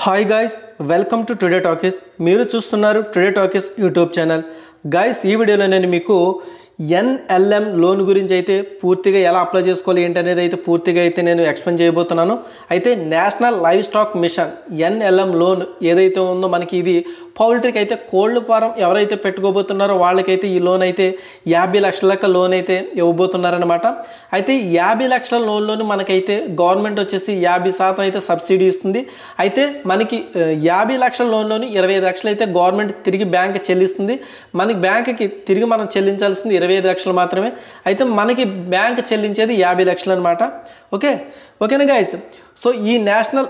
hi guys welcome to Today Talkies మీరు చూస్తున్నారు Today Talkies YouTube channel guys ఈ వీడియోలో నేను మీకు ఎన్ఎల్ఎం లోన్ గురించి అయితే పూర్తిగా ఎలా అప్లై చేసుకోవాలి ఏంటనేది అయితే పూర్తిగా అయితే నేను ఎక్స్ప్లెయిన్ చేయబోతున్నాను అయితే National Livestock Mission NLM loan ఏదైతే ఉందో మనకి ఇది పౌల్ట్రీకి అయితే కోల్డ్ ఫారం ఎవరైతే పెట్టుకోబోతున్నారో వాళ్ళకైతే ఈ లోన్ అయితే యాభై లక్షల దాకా లోన్ అయితే ఇవ్వబోతున్నారనమాట అయితే ఈ యాభై లక్షల లోన్లోని మనకైతే గవర్నమెంట్ వచ్చేసి యాభై శాతం అయితే సబ్సిడీ ఇస్తుంది అయితే మనకి ఆ, యాభై లక్షల లోన్లోని ఇరవై ఐదు లక్షలు అయితే గవర్నమెంట్ తిరిగి బ్యాంక్ చెల్లిస్తుంది మనకి బ్యాంక్కి తిరిగి మనం చెల్లించాల్సింది ఇరవై ఐదు లక్షలు మాత్రమే అయితే మనకి బ్యాంక్ చెల్లించేది యాభై లక్షలు అనమాట ఓకే ఓకేనా గాయస్ సో ఈ National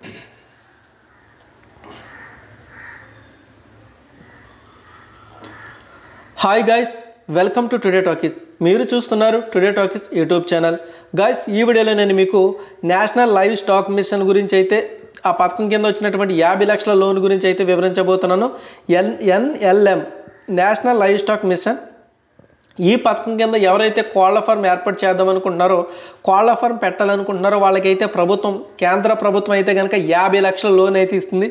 hi guys welcome to Today Talkies మీరు చూస్తున్నారు Today Talkies YouTube channel guys ఈ వీడియోలో నేను మీకు నేషనల్ లైవ్ స్టాక్ మిషన్ గురించి అయితే ఆ పథకం కింద వచ్చినటువంటి యాభై లక్షల లోన్ గురించి అయితే వివరించబోతున్నాను N NLM National Livestock Mission ఈ పథకం కింద ఎవరైతే కోళ్ల ఫార్మ్ ఏర్పాటు చేద్దాం అనుకుంటున్నారో కోళ్ల ఫార్మ్ పెట్టాలనుకుంటున్నారో వాళ్ళకైతే ప్రభుత్వం కేంద్ర ప్రభుత్వం అయితే కనుక యాభై లక్షల లోన్ అయితే ఇస్తుంది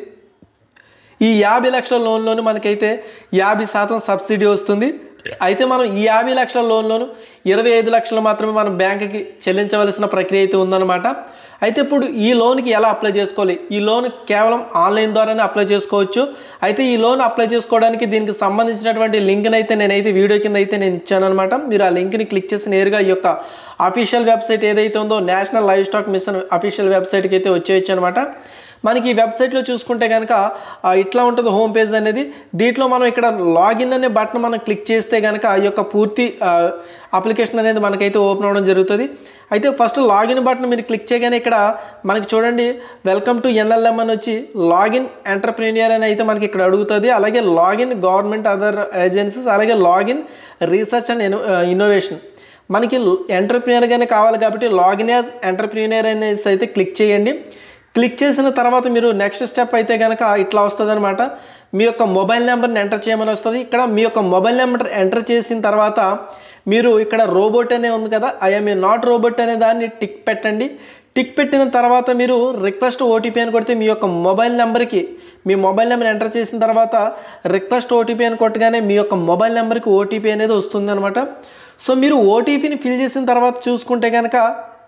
ఈ యాభై లక్షల లోన్లోను మనకైతే యాభై శాతం సబ్సిడీ వస్తుంది అయితే మనం ఈ యాభై లక్షల లోన్లోను ఇరవై ఐదు లక్షలు మాత్రమే మనం బ్యాంకుకి చెల్లించవలసిన ప్రక్రియ అయితే ఉందన్నమాట అయితే ఇప్పుడు ఈ లోన్కి ఎలా అప్లై చేసుకోవాలి ఈ లోన్ కేవలం ఆన్లైన్ ద్వారానే అప్లై చేసుకోవచ్చు అయితే ఈ లోన్ అప్లై చేసుకోవడానికి దీనికి సంబంధించినటువంటి లింక్ని అయితే నేనైతే వీడియో కింద అయితే నేను ఇచ్చాను అనమాట మీరు ఆ లింక్ని క్లిక్ చేసి నేరుగా ఈ యొక్క అఫీషియల్ వెబ్సైట్ ఏదైతే ఉందో National Livestock Mission official వెబ్సైట్కి అయితే వచ్చేయచ్చు అనమాట మనకి ఈ వెబ్సైట్లో చూసుకుంటే కనుక ఆ, ఇట్లా ఉంటుంది హోమ్ పేజ్ అనేది దీంట్లో మనం ఇక్కడ లాగిన్ అనే బటన్ మనం క్లిక్ చేస్తే కనుక ఈ యొక్క పూర్తి అప్లికేషన్ అనేది మనకైతే ఓపెన్ అవ్వడం జరుగుతుంది అయితే ఫస్ట్ లాగిన్ బటన్ మీరు క్లిక్ చేయగానే ఇక్కడ మనకి చూడండి వెల్కమ్ టు ఎన్ఎల్ఎం అని వచ్చి లాగిన్ ఎంటర్ప్రీనియర్ అని అయితే మనకి ఇక్కడ అడుగుతుంది అలాగే లాగిన్ గవర్నమెంట్ అదర్ ఏజెన్సీస్ అలాగే లాగిన్ రీసెర్చ్ అండ్ ఇన్నోవేషన్ మనకి ఎంటర్ప్రీనియర్గానే కావాలి కాబట్టి లాగిన్ యాజ్ ఎంటర్ప్రీనియర్ అనేసి అయితే క్లిక్ చేయండి క్లిక్ చేసిన తర్వాత మీరు నెక్స్ట్ స్టెప్ అయితే కనుక ఇట్లా వస్తుంది అనమాట మీ యొక్క మొబైల్ నెంబర్ని ఎంటర్ చేయమని వస్తుంది ఇక్కడ మీ యొక్క మొబైల్ నెంబర్ ఎంటర్ చేసిన తర్వాత మీరు ఇక్కడ రోబోట్ అనే ఉంది కదా ఐఎమ్ ఏ నాట్ రోబోట్ అనే దాన్ని టిక్ పెట్టండి టిక్ పెట్టిన తర్వాత మీరు రిక్వెస్ట్ ఓటీపీ అని కొడితే మీ యొక్క మొబైల్ నెంబర్కి మీ మొబైల్ నెంబర్ ఎంటర్ చేసిన తర్వాత రిక్వెస్ట్ ఓటీపీ అని కొట్టగానే మీ యొక్క మొబైల్ నెంబర్కి ఓటీపీ అనేది వస్తుంది అనమాట సో మీరు ఓటీపీని ఫిల్ చేసిన తర్వాత చూసుకుంటే కనుక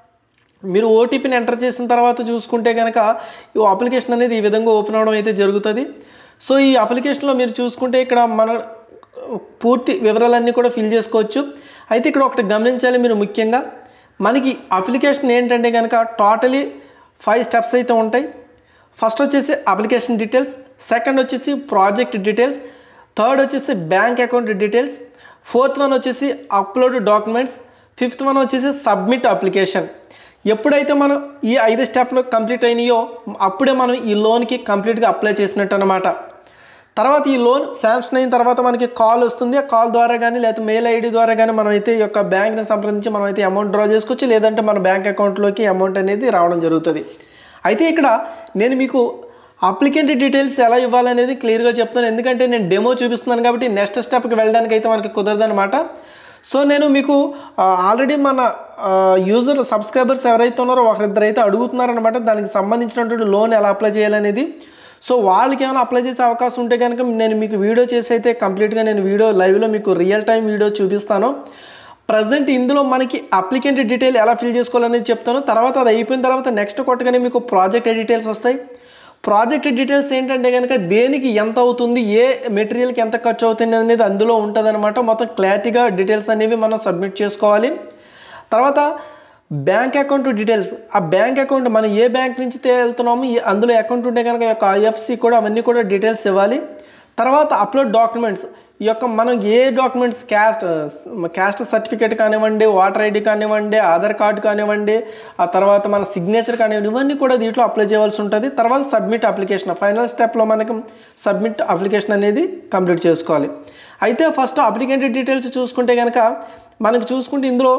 మీరు ఓటీపీని ఎంటర్ చేసిన తర్వాత చూసుకుంటే కనుక ఈ అప్లికేషన్ అనేది ఈ విధంగా ఓపెన్ అవడం అయితే జరుగుతుంది సో ఈ అప్లికేషన్లో మీరు చూసుకుంటే ఇక్కడ మన పూర్తి వివరాలన్నీ కూడా ఫిల్ చేసుకోవచ్చు అయితే ఇక్కడ ఒకటి గమనించాలి మీరు ముఖ్యంగా మనకి అప్లికేషన్ ఏంటంటే కనుక టోటలీ ఫైవ్ స్టెప్స్ అయితే ఉంటాయి ఫస్ట్ వచ్చేసి అప్లికేషన్ డీటెయిల్స్ సెకండ్ వచ్చేసి ప్రాజెక్ట్ డీటెయిల్స్ థర్డ్ వచ్చేసి bank account details fourth one వచ్చేసి అప్లోడ్ డాక్యుమెంట్స్ ఫిఫ్త్ వన్ వచ్చేసి సబ్మిట్ అప్లికేషన్ ఎప్పుడైతే మనం ఈ ఐదు స్టెప్లు కంప్లీట్ అయినాయో అప్పుడే మనం ఈ లోన్కి కంప్లీట్గా అప్లై చేసినట్టు అనమాట తర్వాత ఈ లోన్ శాంక్షన్ అయిన తర్వాత మనకి కాల్ వస్తుంది ఆ కాల్ ద్వారా కానీ లేకపోతే మెయిల్ ఐడి ద్వారా కానీ మనం అయితే ఈ యొక్క బ్యాంక్ని సంప్రదించి మనం అయితే అమౌంట్ డ్రా చేసుకోవచ్చు లేదంటే మన బ్యాంక్ అకౌంట్లోకి అమౌంట్ అనేది రావడం జరుగుతుంది అయితే ఇక్కడ నేను మీకు అప్లికెంట్ డీటెయిల్స్ ఎలా ఇవ్వాలనేది క్లియర్గా చెప్తాను ఎందుకంటే నేను డెమో చూపిస్తున్నాను కాబట్టి నెక్స్ట్ స్టెప్కి వెళ్ళడానికి అయితే మనకి కుదరదనమాట సో నేను మీకు ఆల్రెడీ మన యూజర్ సబ్స్క్రైబర్స్ ఎవరైతే ఉన్నారో ఒకరిద్దరు అయితే అడుగుతున్నారనమాట దానికి సంబంధించినటువంటి లోన్ ఎలా అప్లై చేయాలనేది సో వాళ్ళకి ఏమైనా అప్లై చేసే అవకాశం ఉంటే కనుక నేను మీకు వీడియో చేసి అయితే కంప్లీట్గా నేను వీడియో లైవ్లో మీకు రియల్ టైం వీడియో చూపిస్తాను ప్రజెంట్ ఇందులో మనకి అప్లికెంట్ డీటెయిల్ ఎలా ఫిల్ చేసుకోవాలనేది చెప్తాను తర్వాత అది అయిపోయిన తర్వాత నెక్స్ట్ కొట్టగానే మీకు ప్రాజెక్ట్ డీటెయిల్స్ వస్తాయి ప్రాజెక్ట్ డీటెయిల్స్ ఏంటంటే కనుక దేనికి ఎంత అవుతుంది ఏ మెటీరియల్కి ఎంత ఖర్చు అవుతుంది అనేది అందులో ఉంటుంది అనమాట మొత్తం క్లారిటీగా డీటెయిల్స్ అనేవి మనం సబ్మిట్ చేసుకోవాలి తర్వాత బ్యాంక్ అకౌంట్ డీటెయిల్స్ ఆ బ్యాంక్ అకౌంట్ మనం ఏ బ్యాంక్ నుంచి వెళ్తున్నామో ఈ- అందులో అకౌంట్ ఉంటే కనుక ఈ యొక్క ఐఎఫ్సి కూడా అవన్నీ కూడా డీటెయిల్స్ ఇవ్వాలి తర్వాత అప్లోడ్ డాక్యుమెంట్స్ ఈ యొక్క మనం ఏ డాక్యుమెంట్స్ క్యాస్ట్ క్యాస్ట్ సర్టిఫికేట్ కానివ్వండి వాటర్ ఐడి కానివ్వండి ఆధార్ కార్డు కానివ్వండి ఆ తర్వాత మన సిగ్నేచర్ కానివ్వండి ఇవన్నీ కూడా దీంట్లో అప్లై చేయవలసి ఉంటుంది తర్వాత సబ్మిట్ అప్లికేషన్ ఫైనల్ స్టెప్లో మనకి సబ్మిట్ అప్లికేషన్ అనేది కంప్లీట్ చేసుకోవాలి అయితే ఫస్ట్ అప్లికెంట్ డీటెయిల్స్ చూసుకుంటే కనుక మనకు చూసుకుంటే ఇందులో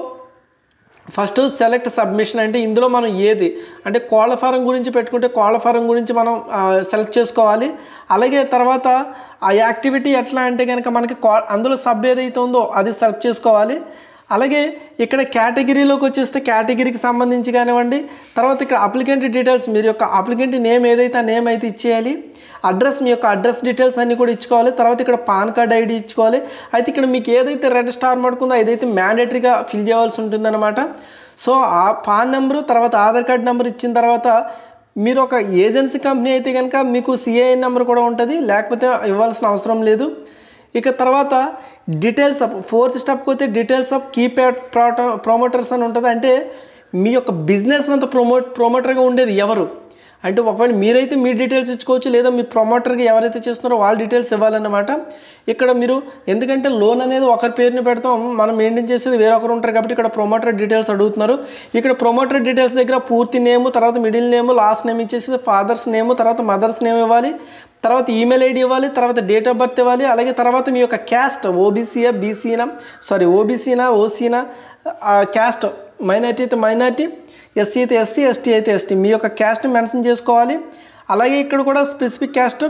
ఫస్ట్ సెలెక్ట్ సబ్మిషన్ అంటే ఇందులో మనం ఏది అంటే కోళ్ళ ఫారం గురించి పెట్టుకుంటే కోళ్ళ ఫారం గురించి మనం సెలెక్ట్ చేసుకోవాలి అలాగే తర్వాత ఆ యాక్టివిటీ ఎట్లా అంటే కనుక మనకి కా అందులో సబ్ ఏదైతే ఉందో అది సెలెక్ట్ చేసుకోవాలి అలాగే ఇక్కడ కేటగిరీలోకి వచ్చేస్తే కేటగిరీకి సంబంధించి కానివ్వండి తర్వాత ఇక్కడ అప్లికెంట్ డీటెయిల్స్ మీరు యొక్క అప్లికెంట్ నేమ్ ఏదైతే ఆ నేమ్ అయితే ఇచ్చేయాలి అడ్రస్ మీ యొక్క అడ్రస్ డీటెయిల్స్ అన్నీ కూడా ఇచ్చుకోవాలి తర్వాత ఇక్కడ పాన్ కార్డ్ ఐడి ఇచ్చుకోవాలి అయితే ఇక్కడ మీకు ఏదైతే రెడ్ స్టార్ మార్క్ ఉందో అదైతే మ్యాండేటరీగా ఫిల్ చేయాల్సి ఉంటుందన్నమాట సో ఆ పాన్ నెంబరు తర్వాత ఆధార్ కార్డ్ నెంబర్ ఇచ్చిన తర్వాత మీరు ఒక ఏజెన్సీ కంపెనీ అయితే కనుక మీకు సిఐ నెంబర్ కూడా ఉంటుంది లేకపోతే ఇవ్వాల్సిన అవసరం లేదు ఇక తర్వాత డీటెయిల్స్ ఆఫ్ ఫోర్త్ స్టెప్కి అయితే డీటెయిల్స్ ఆఫ్ కీప్యాడ్ ప్రమోటర్స్ అని ఉంటుంది అంటే మీ యొక్క బిజినెస్ అంతా ప్రమోట్ ప్రమోటర్గా ఉండేది ఎవరు అంటే ఒకవేళ మీరైతే మీ డీటెయిల్స్ ఇచ్చుకోవచ్చు లేదా మీ ప్రమోటర్కి ఎవరైతే చేస్తున్నారో వాళ్ళ డీటెయిల్స్ ఇవ్వాలన్నమాట ఇక్కడ మీరు ఎందుకంటే లోన్ అనేది ఒకరి పేరుని పెడతాం మనం మెయింటైన్ చేసేది వేరొకరు ఉంటారు కాబట్టి ఇక్కడ ప్రమోటర్ డీటెయిల్స్ అడుగుతున్నారు ఇక్కడ ప్రమోటర్ డీటెయిల్స్ దగ్గర పూర్తి నేమ్ తర్వాత మిడిల్ నేమ్ లాస్ట్ నేమ్ ఇచ్చేసి ఫాదర్స్ నేమ్ తర్వాత మదర్స్ నేమ్ ఇవ్వాలి తర్వాత ఈమెయిల్ ఐడి ఇవ్వాలి తర్వాత డేట్ ఆఫ్ బర్త్ ఇవ్వాలి అలాగే తర్వాత మీ యొక్క క్యాస్ట్ ఓబీసీయా బీసీనా సారీ ఓబీసీనా ఓసీనా క్యాస్ట్ మైనార్టీ అయితే మైనార్టీ ఎస్సీ అయితే ఎస్సీ ఎస్టీ అయితే ఎస్టీ మీ యొక్క క్యాస్ట్ని మెన్షన్ చేసుకోవాలి అలాగే ఇక్కడ కూడా స్పెసిఫిక్ క్యాస్ట్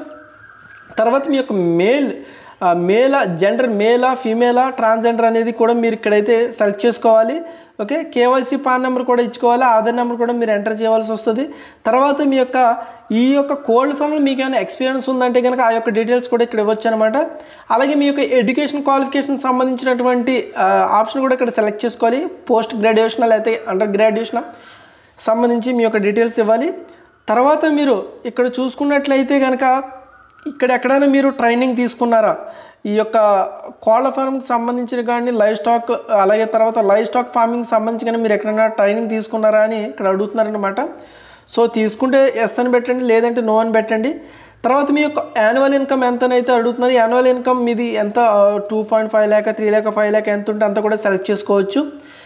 తర్వాత మీ యొక్క మేల్ మేలా జెండర్ మేలా ఫీమేలా ట్రాన్స్జెండర్ అనేది కూడా మీరు ఇక్కడైతే సెలెక్ట్ చేసుకోవాలి ఓకే కేవైసీ పాన్ నెంబర్ కూడా ఇచ్చుకోవాలి ఆధార్ నెంబర్ కూడా మీరు ఎంటర్ చేయాల్సి వస్తుంది తర్వాత మీ యొక్క ఈ యొక్క కోల్డ్ ఫామ్లో మీకు ఏమైనా ఎక్స్పీరియన్స్ ఉందంటే కనుక ఆ యొక్క డీటెయిల్స్ కూడా ఇక్కడ ఇవ్వచ్చు అనమాట అలాగే మీ యొక్క ఎడ్యుకేషన్ క్వాలిఫికేషన్ సంబంధించినటువంటి ఆప్షన్ కూడా ఇక్కడ సెలెక్ట్ చేసుకోవాలి పోస్ట్ గ్రాడ్యుయేషన్ అయితే అండర్ గ్రాడ్యుయేషన్ సంబంధించి మీ యొక్క డీటెయిల్స్ ఇవ్వాలి తర్వాత మీరు ఇక్కడ చూసుకున్నట్లయితే కనుక ఇక్కడ ఎక్కడైనా మీరు ట్రైనింగ్ తీసుకున్నారా ఈ యొక్క కోళ్ళ ఫార్మ్కి సంబంధించిన కానీ లైవ్ స్టాక్ అలాగే తర్వాత లైవ్ స్టాక్ ఫార్మింగ్ సంబంధించి కానీ మీరు ఎక్కడైనా ట్రైనింగ్ తీసుకున్నారా అని ఇక్కడ అడుగుతున్నారనమాట సో తీసుకుంటే ఎస్ అని పెట్టండి లేదంటే నో అని పెట్టండి తర్వాత మీ యొక్క యాన్యువల్ ఇన్కమ్ ఎంతనైతే అడుగుతున్నారు యాన్యువల్ ఇన్కమ్ మీది ఎంత two point five lakh three lakh five lakh ఎంత ఉంటే అంత కూడా సెలెక్ట్ చేసుకోవచ్చు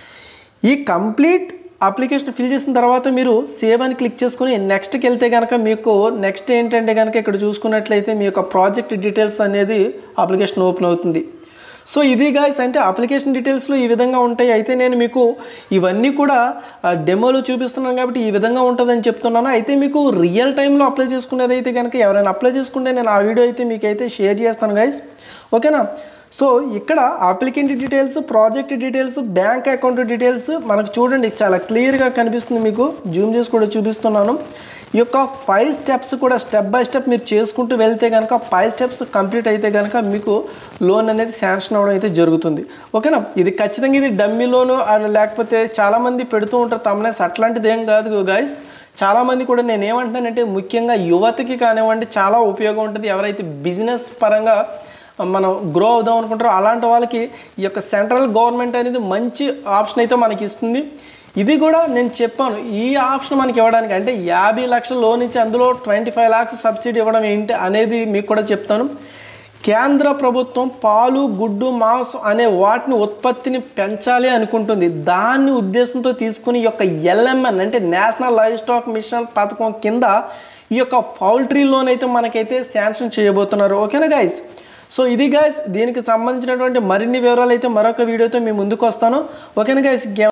ఈ కంప్లీట్ అప్లికేషన్ ఫిల్ చేసిన తర్వాత మీరు సేవ్ అని క్లిక్ చేసుకుని నెక్స్ట్కి వెళ్తే కనుక మీకు నెక్స్ట్ ఏంటంటే కనుక ఇక్కడ చూసుకున్నట్లయితే మీ యొక్క ప్రాజెక్ట్ డీటెయిల్స్ అనేది అప్లికేషన్ ఓపెన్ అవుతుంది సో ఇది గాయస్ అంటే అప్లికేషన్ డీటెయిల్స్లో ఈ విధంగా ఉంటాయి అయితే నేను మీకు ఇవన్నీ కూడా డెమోలో చూపిస్తున్నాను కాబట్టి ఈ విధంగా ఉంటుందని చెప్తున్నాను అయితే మీకు రియల్ టైంలో అప్లై చేసుకునేది అయితే కనుక ఎవరైనా అప్లై చేసుకుంటే నేను ఆ వీడియో అయితే మీకు అయితే షేర్ చేస్తాను గైస్ ఓకేనా సో ఇక్కడ applicant details project details bank account details మనకు చూడండి చాలా క్లియర్గా కనిపిస్తుంది మీకు జూమ్ చేసి కూడా చూపిస్తున్నాను ఈ యొక్క ఫైవ్ స్టెప్స్ కూడా స్టెప్ బై స్టెప్ మీరు చేసుకుంటూ వెళ్తే కనుక ఫైవ్ స్టెప్స్ కంప్లీట్ అయితే కనుక మీకు లోన్ అనేది శాంక్షన్ అవ్వడం అయితే జరుగుతుంది ఓకేనా ఇది ఖచ్చితంగా ఇది డమ్మీ లోను లేకపోతే చాలామంది పెడుతూ ఉంటారు తమనేసి అట్లాంటిది ఏం కాదు గాయస్ చాలామంది కూడా నేను ఏమంటున్నానంటే ముఖ్యంగా యువతకి కానివ్వండి చాలా ఉపయోగం ఉంటుంది ఎవరైతే బిజినెస్ పరంగా మనం గ్రో అవుదాం అనుకుంటారో అలాంటి వాళ్ళకి ఈ యొక్క సెంట్రల్ గవర్నమెంట్ అనేది మంచి ఆప్షన్ అయితే మనకి ఇస్తుంది ఇది కూడా నేను చెప్పాను ఈ ఆప్షన్ మనకి ఇవ్వడానికి అంటే యాభై లక్షల లోన్ ఇచ్చి అందులో ట్వంటీ ఫైవ్ ల్యాక్స్ సబ్సిడీ ఇవ్వడం ఏంటి అనేది మీకు కూడా చెప్తాను కేంద్ర ప్రభుత్వం పాలు గుడ్డు మాంసం అనే వాటిని ఉత్పత్తిని పెంచాలి అనుకుంటుంది దాన్ని ఉద్దేశంతో తీసుకుని ఈ యొక్క ఎల్ఎంఎన్ అంటే నేషనల్ లైవ్ స్టాక్ మిషన్ పథకం కింద ఈ యొక్క పౌల్ట్రీ లోన్ అయితే మనకైతే శాంక్షన్ చేయబోతున్నారు ఓకేనా గైస్ సో ఇది గైస్ దీనికి సంబంధించినటువంటి మరిన్ని వివరాలు అయితే మరొక వీడియోతో మీ ముందుకు వస్తాను ఓకేనా గైస్